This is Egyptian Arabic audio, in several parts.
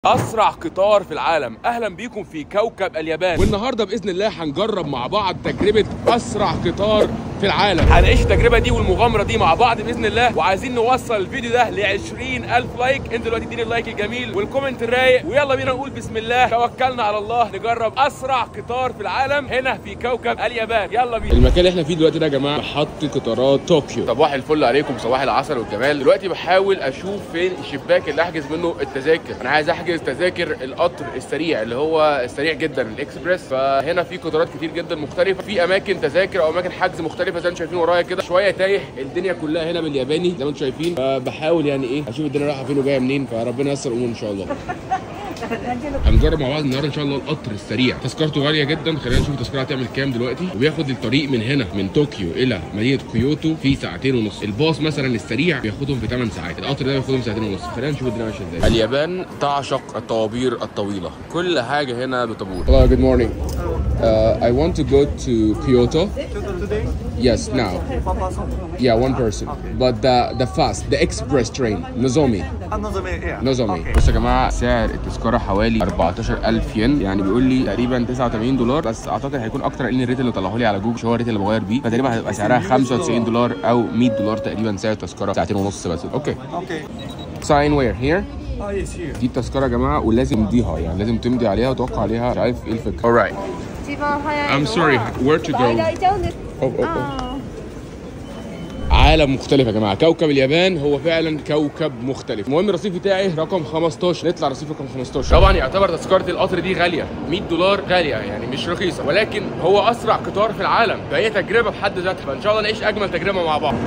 اسرع قطار في العالم اهلا بيكم في كوكب اليابان والنهارده باذن الله هنجرب مع بعض تجربه اسرع قطار في العالم هنعيش التجربه دي والمغامره دي مع بعض باذن الله وعايزين نوصل الفيديو ده ل 20000 لايك انت دلوقتي اديني اللايك الجميل والكومنت الرايق ويلا بينا نقول بسم الله توكلنا على الله نجرب اسرع قطار في العالم هنا في كوكب اليابان يلا بينا المكان اللي احنا فيه دلوقتي ده يا جماعه محطه قطارات طوكيو صباح الفل عليكم صباح العسل والجمال دلوقتي بحاول اشوف فين الشباك اللي احجز منه التذاكر انا عايز احجز تذاكر القطر السريع اللي هو السريع جدا الاكسبريس فهنا في قطارات كتير جدا مختلفه في اماكن تذاكر او اماكن حجز مختلفه زي ما انتم شايفين ورايا كده شويه تايه الدنيا كلها هنا بالياباني زي ما انتم شايفين فبحاول يعني ايه اشوف الدنيا رايحه فين وجايه منين فربنا ييسر الامور ان شاء الله هنجرب مع بعض النهارده ان شاء الله القطر السريع تذكرته غاليه جدا خلينا نشوف التذكره هتعمل كام دلوقتي وبياخد الطريق من هنا من طوكيو الى مدينه كيوتو في ساعتين ونص الباص مثلا السريع بياخدهم في 8 ساعات القطر ده بياخدهم ساعتين ونص خلينا نشوف الدنيا ماشيه ازاي اليابان تعشق الطوابير الطويله كل حاجه هنا بطابور Hello good morning uh, I want to go to Kyoto today? yes now One person? yeah one person but the the fast the express train Nozomi Another way, yeah. نظامي Okay. بص يا جماعه سعر التذكره حوالي 14000 ين يعني بيقول لي تقريبا 89 دولار بس اعتقد هيكون اكتر لان الريت اللي طلعه لي على جوجل مش هو الريت اللي بغير بيه فتقريبا هتبقى سعرها 95 دولار او 100 دولار تقريبا سعر التذكره ساعتين ونص بس اوكي Okay. ساين وير هير Oh, yes, here. دي التذكره يا جماعه ولازم تمضيها يعني لازم تمضي عليها وتوقع عليها مش عارف ايه الفكره alright 一番早いの I'm は sorry where to 倍 go がいちゃうんです Oh, oh, oh. あ عالم مختلف يا جماعه كوكب اليابان هو فعلا كوكب مختلف المهم الرصيف بتاعي رقم 15 نطلع رصيف رقم 15 طبعا يعتبر تذكره القطر دي غاليه 100 دولار غاليه يعني مش رخيصه ولكن هو اسرع قطار في العالم فهي تجربه في حد ذاتها فان شاء الله نعيش اجمل تجربه مع بعض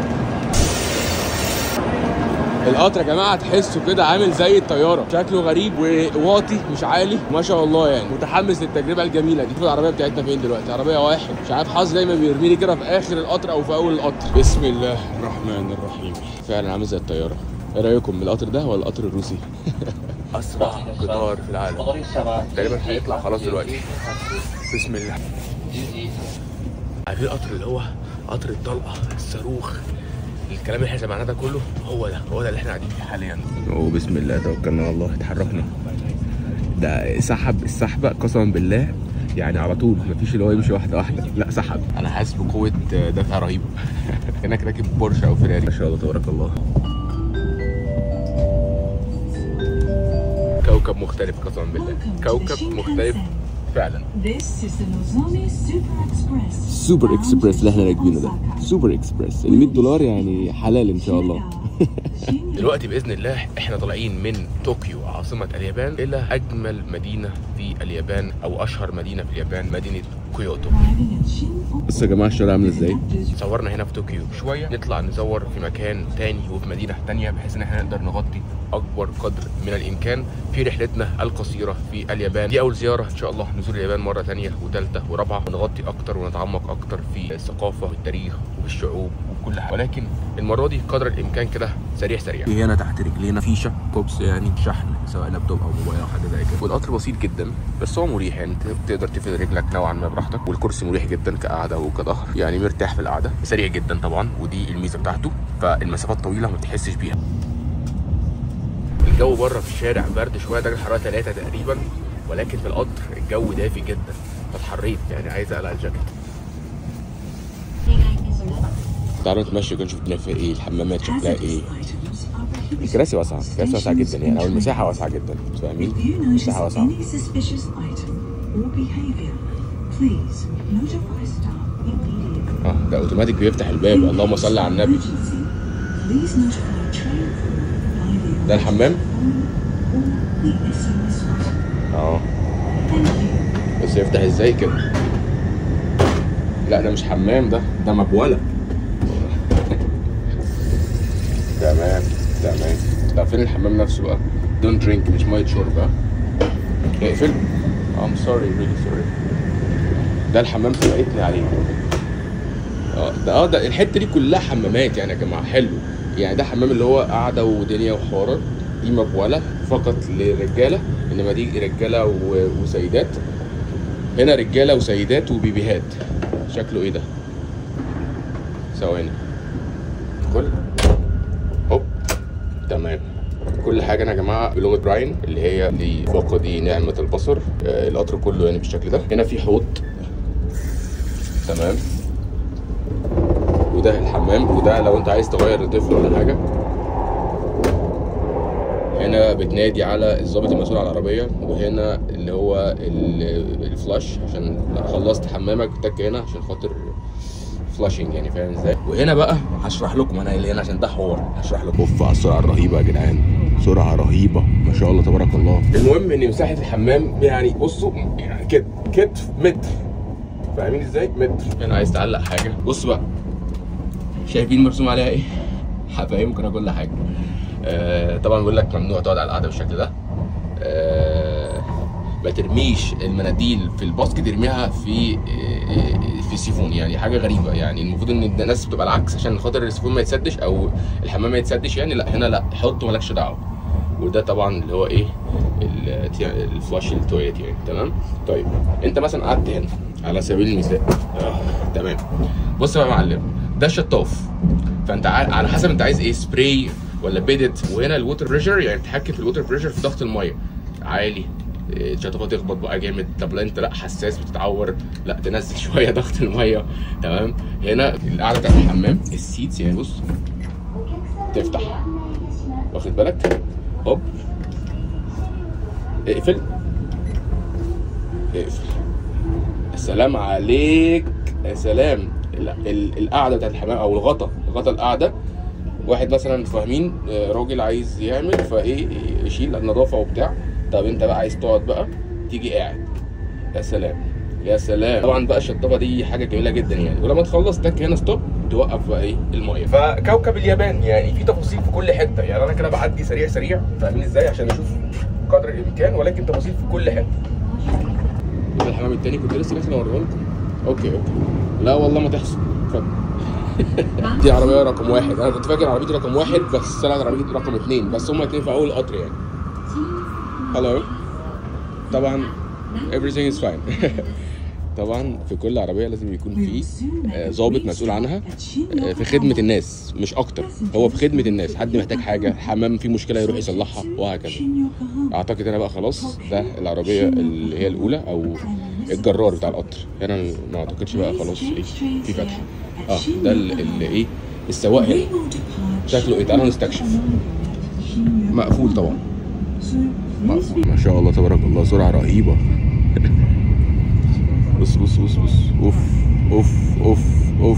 القطر يا جماعه تحسه كده عامل زي الطياره شكله غريب وواطي مش عالي ما شاء الله يعني متحمس للتجربه الجميله دي العربيه بتاعتنا فين دلوقتي عربيه واحد مش عارف حظ دايما بيرميني كده في اخر القطر او في اول القطر بسم الله الرحمن الرحيم فعلا عامل زي الطياره ايه رايكم القطر ده ولا القطر الروسي اسرع قطار في العالم تقريبا هيطلع خلاص دلوقتي بسم الله عارفين القطر اللي هو قطر الطلقه الصاروخ الكلام اللي احنا سمعناه ده كله هو ده هو ده اللي احنا قاعدين فيه حاليا وبسم الله توكلنا على الله اتحركنا ده سحب السحبه قسما بالله يعني على طول مفيش اللي هو يمشي واحده واحده لا سحب انا حاسس بقوه دفع رهيبه كانك راكب بورشه او فيراري ما شاء الله تبارك الله كوكب مختلف قسما بالله كوكب مختلف فعلا This is the Nozomi Super Express. سوبر اكسبريس اللي احنا راكبينه ده سوبر اكسبريس ال 100 دولار يعني حلال ان شاء الله دلوقتي باذن الله احنا طالعين من طوكيو عاصمه اليابان الى اجمل مدينه في اليابان او اشهر مدينه في اليابان مدينه كيوتو بصوا يا جماعه الشارع عامل ازاي صورنا هنا في طوكيو شويه نطلع نصور في مكان تاني وفي مدينه تانية بحيث ان احنا نقدر نغطي اكبر قدر من الامكان في رحلتنا القصيره في اليابان دي اول زياره ان شاء الله نزور اليابان مره تانية وثالثه ورابعه ونغطي اكتر ونتعمق اكتر في الثقافه والتاريخ والشعوب وكل حاجه ولكن المره دي قدر الامكان كده سريع سريع في هنا تحت رجلينا فيشه بوكس يعني شحن سواء لابتوب او موبايل او حاجه زي كده والقطر بسيط جدا بس هو مريح يعني انت تقدر تفرد رجلك نوعا ما براحتك والكرسي مريح جدا كقعده وكظهر يعني مرتاح في القعده سريع جدا طبعا ودي الميزه بتاعته فالمسافات طويله ما بتحسش بيها الجو بره في الشارع برد شويه درجه حراره 3 تقريبا ولكن في القطر الجو دافي جدا فتحريت يعني عايز اقلع الجاكيت تعالوا نتمشى كده نشوف الدنيا فيها ايه الحمامات شكلها ايه الكراسي واسعه الكراسي واسعه جدا يعني او المساحه واسعه جدا فاهمين If you notice المساحه واسعه any suspicious item or behavior, please notify staff immediately. اه ده اوتوماتيك بيفتح الباب اللهم صل على النبي Emergency, please notify train crew by the ده الحمام or the SOS line. اه Thank you. بس يفتح ازاي كده لا ده مش حمام ده ده مبوله تمام تمام طب فين الحمام نفسه بقى دون درينك مش ميه شرب ها اقفل ام سوري ريلي سوري ده الحمام سبقتني عليه اه ده اه ده الحته دي كلها حمامات يعني يا جماعه حلو يعني ده حمام اللي هو قعده ودنيا وحوارات دي مبوله فقط للرجاله انما دي رجاله و- وسيدات هنا رجاله وسيدات وبيبيهات شكله ايه ده ثواني ادخل هوب تمام كل حاجه هنا يا جماعه بلغه براين اللي هي لفقدي نعمه البصر آه، القطر كله يعني بالشكل ده هنا في حوض تمام وده الحمام وده لو انت عايز تغير لطفل ولا حاجه هنا بتنادي على الضابط المسؤول على العربيه وهنا اللي هو ال- الفلاش عشان لو خلصت حمامك تك هنا عشان خاطر فلاشنج يعني فاهم ازاي وهنا بقى هشرح لكم انا اللي هنا عشان ده حوار هشرح لكم اوف على السرعه الرهيبه يا جدعان سرعه رهيبه ما شاء الله تبارك الله المهم ان مساحه الحمام يعني بصوا يعني كده كتف متر فاهمين ازاي متر هنا عايز تعلق حاجه بص بقى شايفين مرسوم عليها ايه هفهمكم انا كل حاجه آه طبعا بيقول لك ممنوع تقعد على القعده بالشكل ده آه ما ترميش المناديل في الباسكت ارميها في آه، في السيفون يعني حاجه غريبه يعني المفروض ان الناس بتبقى العكس عشان خاطر السيفون ما يتسدش او الحمام ما يتسدش يعني لا هنا لا حط مالكش دعوه وده طبعا اللي هو ايه ال- الفلاش التويليت يعني تمام طيب انت مثلا قعدت هنا على سبيل المثال آه. تمام بص بقى يا معلم ده الشطاف فانت ع- على حسب انت عايز ايه سبراي ولا بيدت وهنا الووتر بريشر يعني تتحكم في الووتر بريشر في ضغط الميه عالي إيه، الشطافه تخبط بقى جامد طب لا انت لا حساس بتتعور لا تنزل شويه ضغط الميه تمام هنا القعده بتاعت الحمام السيتس يعني بص تفتح واخد بالك هوب اقفل اقفل السلام عليك يا سلام ال- ال- القعده بتاعت الحمام او الغطا غطا القعده واحد مثلا فاهمين آه، راجل عايز يعمل فايه يشيل النظافه وبتاع طب انت بقى عايز تقعد بقى تيجي قاعد يا سلام يا سلام طبعا بقى الشطافه دي حاجه جميله جدا يعني ولما تخلص تك هنا ستوب توقف بقى ايه الميه فكوكب اليابان يعني في تفاصيل في كل حته يعني انا كده بعدي سريع سريع فاهمين ازاي عشان اشوف قدر الامكان ولكن تفاصيل في كل حته وده الحمام التاني كنت لسه داخل اوريه لكم اوكي اوكي لا والله ما تحصل اتفضل دي عربيه رقم واحد انا كنت فاكر عربيتي رقم واحد بس طلعت عربيتي رقم اثنين بس هما اتنين في اول القطر يعني هلو طبعا everything is fine طبعا في كل عربيه لازم يكون في آه، ضابط مسؤول عنها آه، في خدمه الناس مش اكتر هو في خدمه الناس حد محتاج حاجه حمام فيه مشكله يروح يصلحها وهكذا اعتقد انا بقى خلاص ده العربيه اللي هي الاولى او الجرار بتاع القطر هنا ما اعتقدش بقى خلاص ايه في فتحه اه ده اللي اللي ايه السواق هنا شكله ايه تعالوا نستكشف مقفول طبعا مقفول ما شاء الله تبارك الله سرعه رهيبه بص بص بص بص اوف اوف اوف اوف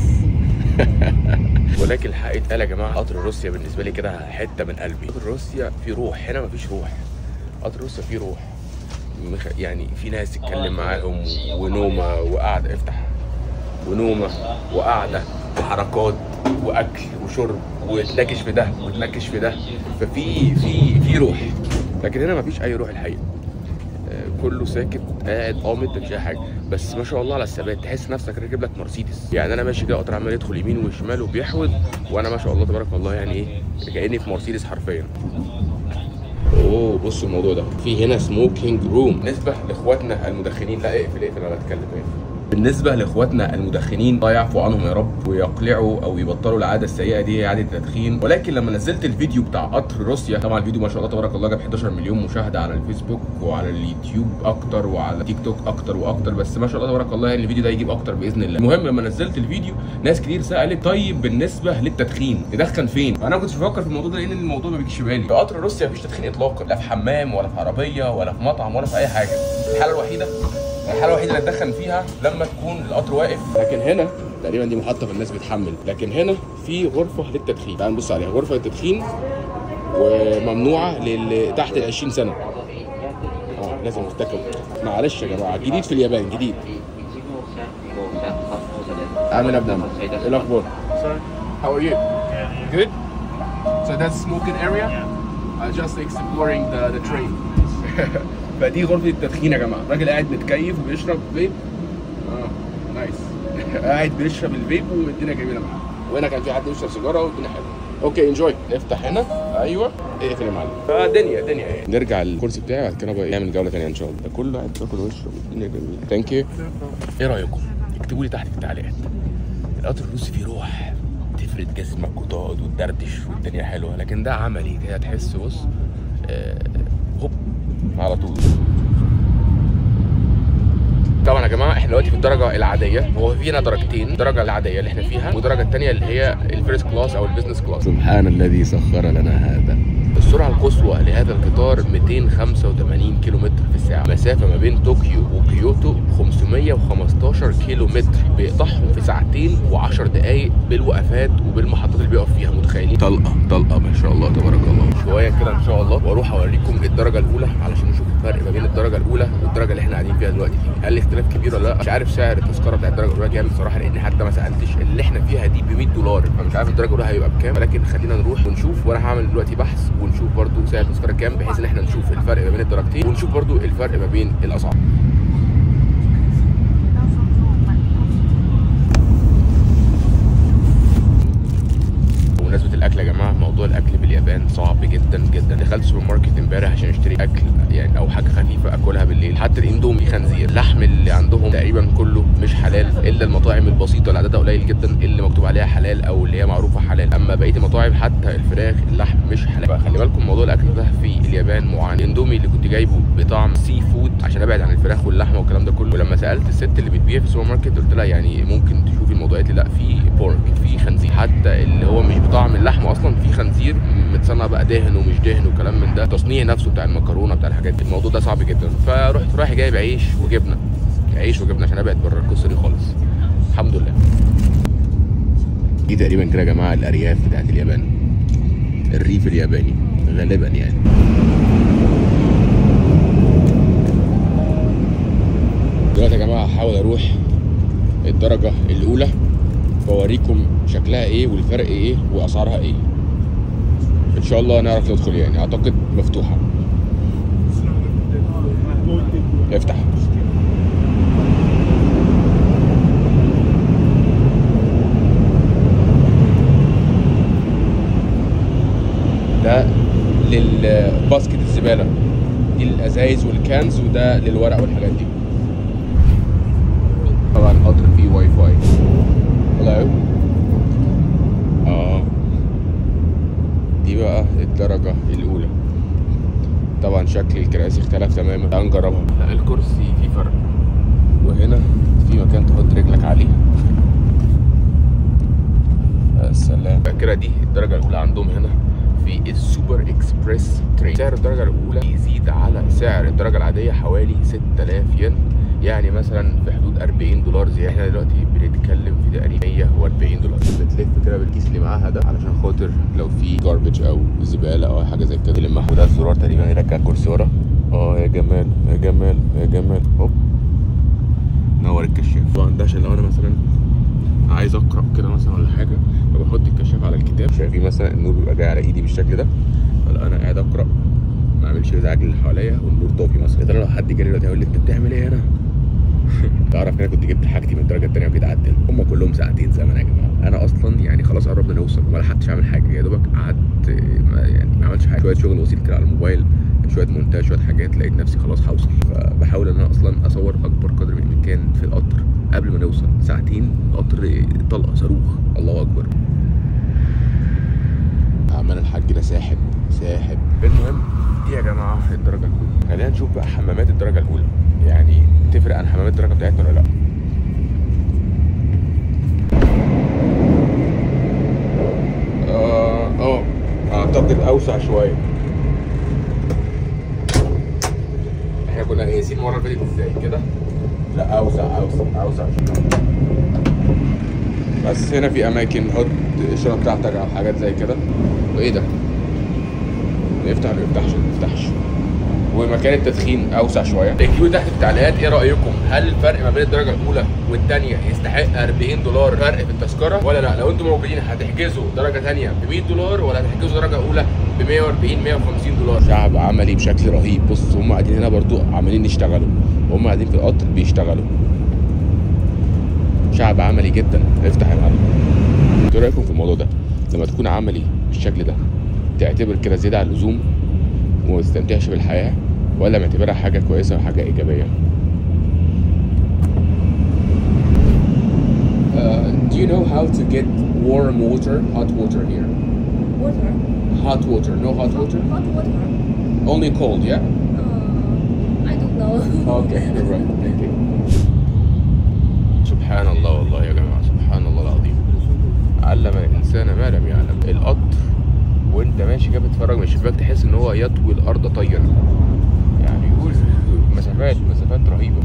ولكن الحق اتقال يا جماعه قطر روسيا بالنسبه لي كده حته من قلبي قطر روسيا في روح هنا مفيش روح قطر روسيا فيه روح مخ- يعني في ناس تتكلم معاهم ونومه وقعده افتح ونومه وقعده وحركات واكل وشرب وتناكش في ده وتناكش في ده ففي في في روح لكن هنا مفيش اي روح الحقيقه آه، كله ساكت قاعد قامت مفيش اي حاجه بس ما شاء الله على الثبات تحس نفسك راكب لك مرسيدس يعني انا ماشي كده قطر عمال يدخل يمين وشمال وبيحود وانا ما شاء الله تبارك الله يعني ايه كاني في مرسيدس حرفيا اوه بصوا الموضوع ده في هنا سموكينج روم بالنسبه لاخواتنا المدخنين لا اقفل اقفل انا بتكلم اقفل بالنسبه لاخواتنا المدخنين الله يعفو عنهم يا رب ويقلعوا او يبطلوا العاده السيئه دي عاده التدخين ولكن لما نزلت الفيديو بتاع قطر روسيا طبعا الفيديو ما شاء الله تبارك الله جاب 11 مليون مشاهده على الفيسبوك وعلى اليوتيوب اكتر وعلى تيك توك اكتر واكتر بس ما شاء الله تبارك الله يعني الفيديو ده يجيب اكتر باذن الله المهم لما نزلت الفيديو ناس كتير سالت طيب بالنسبه للتدخين تدخن فين فانا ما كنتش بفكر في الموضوع ده لان الموضوع ما بيجيش في بالي في قطر روسيا مفيش تدخين اطلاقا لا في حمام ولا في عربيه ولا في مطعم ولا في اي حاجه الحاله الوحيده الحاله الوحيده اللي اتدخن فيها لما تكون القطر واقف لكن هنا تقريبا دي محطه فالناس بتحمل لكن هنا في غرفه للتدخين تعال نبص عليها غرفه للتدخين وممنوعه للي تحت ال 20 سنه اه لازم نفتكر معلش يا جماعه جديد في اليابان جديد عامل ابدا ايه الاخبار How are you? Good? So that's smoking area? Uh, just exploring the, the train. فدي غرفة التدخين يا جماعة، الراجل قاعد متكيف وبيشرب فيب. اه نايس. قاعد بيشرب الفيب والدنيا جميلة معاه. وهنا كان في حد بيشرب سيجارة والدنيا حلوة. اوكي انجوي افتح هنا ايوه اقفل يا معلم فدنيا دنيا يعني نرجع الكرسي بتاعي بعد كده بقى نعمل جوله ثانيه ان شاء الله ده كله قاعد بياكل ويشرب الدنيا جميله ثانك يو ايه رايكم؟ اكتبوا لي تحت في التعليقات القطر الروسي فيه روح تفرد جسمك وتقعد وتدردش والدنيا حلوه لكن ده عملي كده تحس بص آه، هوب على طول طبعا يا جماعه احنا دلوقتي في الدرجه العاديه هو فينا درجتين الدرجه العاديه اللي احنا فيها والدرجه الثانيه اللي هي الفيرست كلاس او البيزنس كلاس سبحان الذي سخر لنا هذا السرعه القصوى لهذا القطار 285 كيلو متر في الساعه مسافه ما بين طوكيو وكيوتو 515 كيلو متر بيقطعهم في ساعتين و10 دقائق بالوقفات وبالمحطات اللي بيقف فيها متخيلين طلقه طلقه ما شاء الله تبارك الله شويه كده ان شاء الله واروح اوريكم الدرجه الاولى علشان نشوف الفرق ما بين الدرجه الاولى والدرجه اللي احنا قاعدين فيها دلوقتي دي هل الاختلاف كبير ولا لا مش عارف سعر التذكره بتاعت الدرجه الاولى كام بصراحه لان حتى ما سالتش اللي احنا فيها دي ب 100 دولار فمش عارف الدرجه الاولى هيبقى بكام ولكن خلينا نروح ونشوف وانا هعمل دلوقتي بحث ونشوف برضو سعر التذكره كام بحيث ان احنا نشوف الفرق ما بين الدرجتين ونشوف برضو الفرق ما بين الاسعار بمناسبة الأكل يا جماعة موضوع الأكل باليابان صعب جدا جدا دخلت سوبر ماركت امبارح عشان اشتري أكل يعني أو حاجة خفيفة أكلها بالليل حتى الإندومي خنزير اللحم اللي عندهم تقريبا كله مش حلال إلا المطاعم البسيطة اللي عددها قليل جدا اللي مكتوب عليها حلال أو اللي هي معروفة حلال أما بقية المطاعم حتى الفراخ اللحم مش حلال فخلي بالكم موضوع الأكل ده في اليابان معاناة الإندومي اللي كنت جايبه بطعم سي فود عشان أبعد عن الفراخ واللحمة والكلام ده كله ولما سألت الست اللي بتبيع في السوبر ماركت قلت لها يعني ممكن تشوفي الموضوع قالت لي لا في بورك في خنزير حتى اللي هو مش بطعم اللحمه اصلا في خنزير متصنع بقى دهن ومش دهن وكلام من ده التصنيع نفسه بتاع المكرونه بتاع الحاجات دي الموضوع ده صعب جدا فرحت رايح جايب عيش وجبنه عيش وجبنه عشان ابعد بره القصه دي خالص الحمد لله دي تقريبا كده يا جماعه الارياف بتاعت اليابان الريف الياباني غالبا يعني دلوقتي يا جماعه هحاول اروح الدرجه الاولى واوريكم شكلها ايه والفرق ايه واسعارها ايه ان شاء الله نعرف ندخل يعني اعتقد مفتوحه افتح ده للباسكت الزباله دي الازايز والكنز وده للورق والحاجات دي طبعا القطر فيه واي فاي هلو اه دي بقى الدرجة الأولى طبعا شكل الكراسي اختلف تماما تعال نجربها لا الكرسي فيه فرق وهنا في مكان تحط رجلك عليه يا سلام كده دي الدرجة الأولى عندهم هنا في السوبر اكسبريس ترين سعر الدرجة الأولى يزيد على سعر الدرجة العادية حوالي 6000 ين يعني مثلا في حدود 40 دولار زي احنا دلوقتي بنتكلم في تقريبا 140 دولار بتلف كده بالكيس اللي معاها ده علشان خاطر لو في جاربج او زباله او حاجه زي كده يلمها وده الزرار تقريبا يرجع الكرسي ورا اه يا جمال يا جمال يا جمال هوب نور الكشاف طبعا ده عشان لو انا مثلا عايز اقرا كده مثلا ولا حاجه فبحط الكشاف على الكتاب شايفين مثلا النور بيبقى جاي على ايدي بالشكل ده فلا انا قاعد اقرا ما اعملش ازعاج للي حواليا والنور طافي مثلا يا ترى لو حد جالي دلوقتي هيقول لي انت بتعمل ايه هنا؟ تعرف انا كنت جبت حاجتي من الدرجه الثانيه وجيت اعدل هم كلهم ساعتين زمن يا جماعه انا اصلا يعني خلاص قربنا نوصل وما لحقتش اعمل حاجه يا دوبك قعدت ما يعني ما عملتش حاجه شويه شغل بسيط كده على الموبايل شويه مونتاج شويه حاجات لقيت نفسي خلاص هوصل فبحاول ان انا اصلا اصور اكبر قدر من الامكان في القطر قبل ما نوصل ساعتين القطر طلقه صاروخ الله اكبر عمال الحاج ده ساحب ساحب المهم دي يا جماعه الدرجه الاولى خلينا نشوف بقى حمامات الدرجه الاولى يعني تفرق عن حمامات الدرجه بتاعتنا ولا لا اه اه اعتقد اوسع شويه احنا كنا قايسين المره اللي فاتت ازاي كده لا اوسع اوسع اوسع شويه بس هنا في اماكن حط الشنطه بتاعتك او حاجات زي كده وايه ده يفتح ولا ما يفتحش ما يفتحش ومكان التدخين اوسع شويه اكتبوا تحت في التعليقات ايه رايكم هل الفرق ما بين الدرجه الاولى والثانيه يستحق 40 دولار فرق في التذكره ولا لا لو انتم موجودين هتحجزوا درجه ثانيه ب 100 دولار ولا هتحجزوا درجه اولى ب 140 150 دولار شعب عملي بشكل رهيب بص هم قاعدين هنا برضو عمالين يشتغلوا وهم قاعدين في القطر بيشتغلوا شعب عملي جدا افتح يا معلم ايه رايكم في الموضوع ده لما تكون عملي بالشكل ده تعتبر كده زياده عن اللزوم وما تستمتعش بالحياه ولا معتبرها حاجه كويسه وحاجه ايجابيه Uh, do you know how to get warm water, hot water here? Water. Hot water, no hot water? Hot water. only cold yeah Uh, I don't know. Okay, you're right. Thank you. سبحان الله والله يا جماعة سبحان الله العظيم علم الإنسان ما لم يعلم القطر وانت ماشي كده بتتفرج من الشباك تحس ان هو يطوي الارض طيا يعني يقول مسافات مسافات رهيبة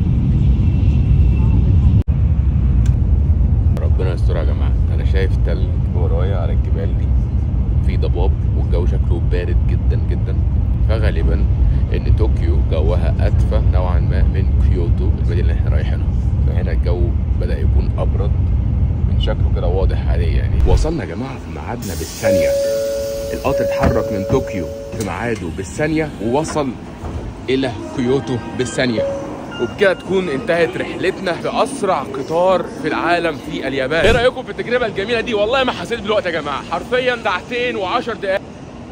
ربنا يستر يا جماعة انا شايف تلج ورايا على الجبال دي في ضباب والجو شكله بارد جدا جدا فغالبا ان طوكيو جوها ادفى نوعا ما من كيوتو المدينه اللي احنا رايحينها فهنا الجو بدا يكون ابرد من شكله كده واضح عليه يعني وصلنا يا جماعه في ميعادنا بالثانيه القطر اتحرك من طوكيو في ميعاده بالثانيه ووصل الى كيوتو بالثانيه وبكده تكون انتهت رحلتنا في اسرع قطار في العالم في اليابان ايه رايكم في التجربه الجميله دي والله ما حسيت بالوقت يا جماعه حرفيا ساعتين و10 دقائق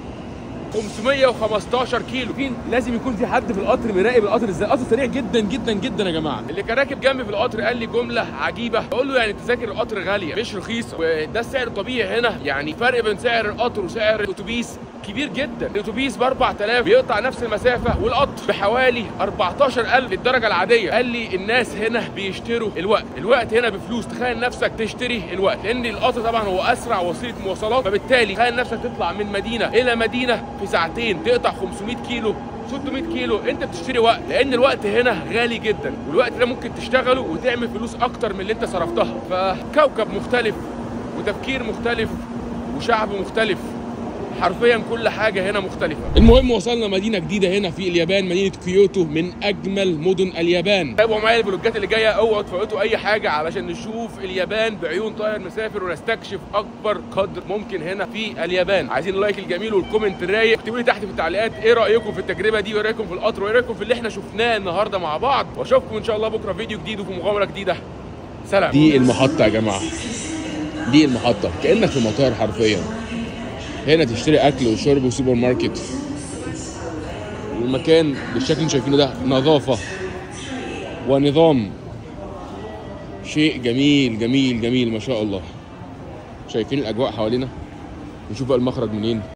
515 كيلو فين لازم يكون في حد في القطر مراقب القطر ازاي القطر سريع جدا جدا جدا يا جماعه اللي كان راكب جنبي في القطر قال لي جمله عجيبه بقول له يعني تذاكر القطر غاليه مش رخيصه وده السعر الطبيعي هنا يعني فرق بين سعر القطر وسعر الاتوبيس كبير جدا الاتوبيس ب 4000 بيقطع نفس المسافه والقطر بحوالي 14000 للدرجه العاديه قال لي الناس هنا بيشتروا الوقت الوقت هنا بفلوس تخيل نفسك تشتري الوقت لان القطر طبعا هو اسرع وسيله مواصلات فبالتالي تخيل نفسك تطلع من مدينه الى مدينه في ساعتين تقطع 500 كيلو 600 كيلو انت بتشتري وقت لان الوقت هنا غالي جدا والوقت ده ممكن تشتغله وتعمل فلوس اكتر من اللي انت صرفتها فكوكب مختلف وتفكير مختلف وشعب مختلف حرفيا كل حاجه هنا مختلفه المهم وصلنا مدينه جديده هنا في اليابان مدينه كيوتو من اجمل مدن اليابان تابعوا معايا الفلوجات اللي جايه اوعوا تفوتوا اي حاجه علشان نشوف اليابان بعيون طاهر مسافر ونستكشف اكبر قدر ممكن هنا في اليابان عايزين اللايك الجميل والكومنت الرايق اكتبوا لي تحت في التعليقات ايه رايكم في التجربه دي وايه رايكم في القطر وايه رايكم في اللي احنا شفناه النهارده مع بعض واشوفكم ان شاء الله بكره في فيديو جديد وفي مغامره جديده سلام دي المحطه يا جماعه دي المحطه كانك في مطار حرفيا هنا تشتري اكل وشرب وسوبر ماركت والمكان بالشكل اللي شايفينه ده نظافه ونظام شيء جميل جميل جميل ما شاء الله شايفين الاجواء حوالينا نشوف بقى المخرج منين